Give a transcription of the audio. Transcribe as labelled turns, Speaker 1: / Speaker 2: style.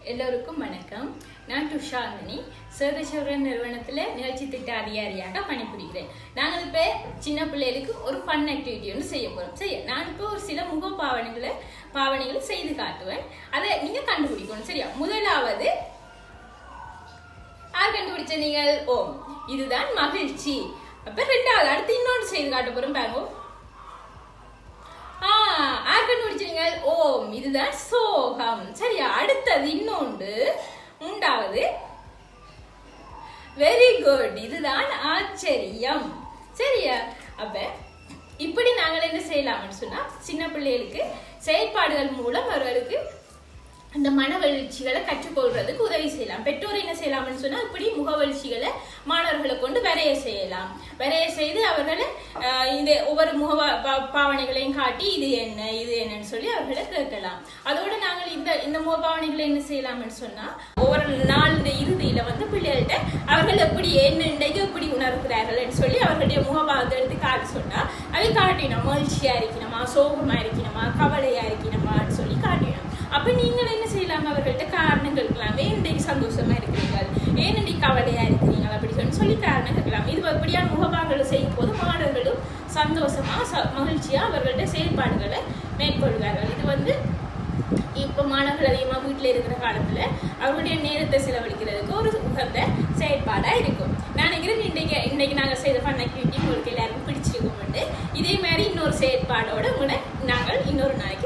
Speaker 1: எல்லோருக்கும் வணக்கம் நான் துஷாந்தினி சேதசவரன் நிறுவனத்தில் நிகழ்ச்சி திட்ட அதிகாரியாக பணிபுரிகிறேன் நாங்கள் இப்போ சின்ன பிள்ளைகளுக்கு ஒரு ஃபன் ஆக்டிவிட்டி ஒன்று செய்ய போகிறோம் செய்ய நான் இப்போ ஒரு சில முக பாவனைகளை பாவனைகளை செய்து காட்டுவேன் அதை நீங்கள் கண்டுபிடிக்கணும் சரியா முதலாவது யார் கண்டுபிடிச்ச நீங்கள் ஓம் இதுதான் மகிழ்ச்சி அப்ப ரெண்டாவது அடுத்து இன்னொன்று செய்து காட்ட போறோம் பாருங்க ஆ யார் கண்டுபிடிச்சீங்க ஓம் இதுதான் சோகம் சரியா அடுத்தது இன்னொன்று மூன்றாவது வெரி குட் இதுதான் ஆச்சரியம் சரியா அப்ப இப்படி நாங்கள் என்ன செய்யலாம்னு சொன்னா சின்ன பிள்ளைகளுக்கு செயற்பாடுகள் மூலம் அவர்களுக்கு அந்த மனவெழுச்சிகளை கற்றுக்கொள்றதுக்கு உதவி செய்யலாம் பெற்றோர் என்ன செய்யலாம்னு சொன்னா இப்படி முகவெழுச்சிகளை மாணவர்களை கொண்டு வரைய செய்யலாம் வரைய செய்து அவர்களை ஆஹ், இந்த ஒவ்வொரு முக பா- பா- பாவனைகளையும் காட்டி இது என்ன இது என்னன்னு சொல்லி அவர்களை கேட்கலாம் அதோட நாங்கள் இந்த இந்த முக பாவனைகளை என்ன செய்யலாம்னு சொன்னா ஒவ்வொரு நாள் இந்த இறுதியில வந்து பிள்ளைகள்கிட்ட அவர்கள் எப்படி என்ன இன்றைக்கு எப்படி உணர்கிறார்கள்னு சொல்லி அவர்களுடைய முகபாவத்தை எடுத்து காட்ட சொன்னா அதை காட்டினோம் மகிழ்ச்சியா இருக்கணுமா சோகமா இருக்கணுமா கவலையா இருக்கணுமான்னு சொல்லி காட்டினோம் அப்ப நீங்கள் என்ன செய்யலாம் அவர்கள்ட்ட காரணம் கேட்கலாம் ஏன் இன்றைக்கு சந்தோஷமா இருக்கிறீர்கள் ஏன் இன்றைக்கு கவலையா இருக்கிறீங்க அப்படி சொல்லி சொல்லி காரணம் கேட்கலாம் இது இப்படியான முகபாங்களை செய்யும் போது மாணவர்களும் சந்தோஷமா ச- மகிழ்ச்சியா அவர்கள்ட்ட செயல்பாடுகளை மேற்கொள்வார்கள் இது வந்து இப்போ மாணவர்கள் அதிகமாக வீட்டில் இருக்கிற காலத்தில் அவருடைய நேரத்தை செலவழிக்கிறதுக்கு ஒரு உகந்த செயற்பாடாக இருக்கும் நான் நினைக்கிறேன் இன்றைக்கு இன்றைக்கு நாங்கள் செய்த ஃபன் ஆக்டிவிட்டி உங்களுக்கு எல்லாருக்கும் பிடிச்சிருக்கும் இதே மாதிரி இன்னொரு செயற்பாடோட உங்களை நாங்கள் இன்னொரு நாளைக்கு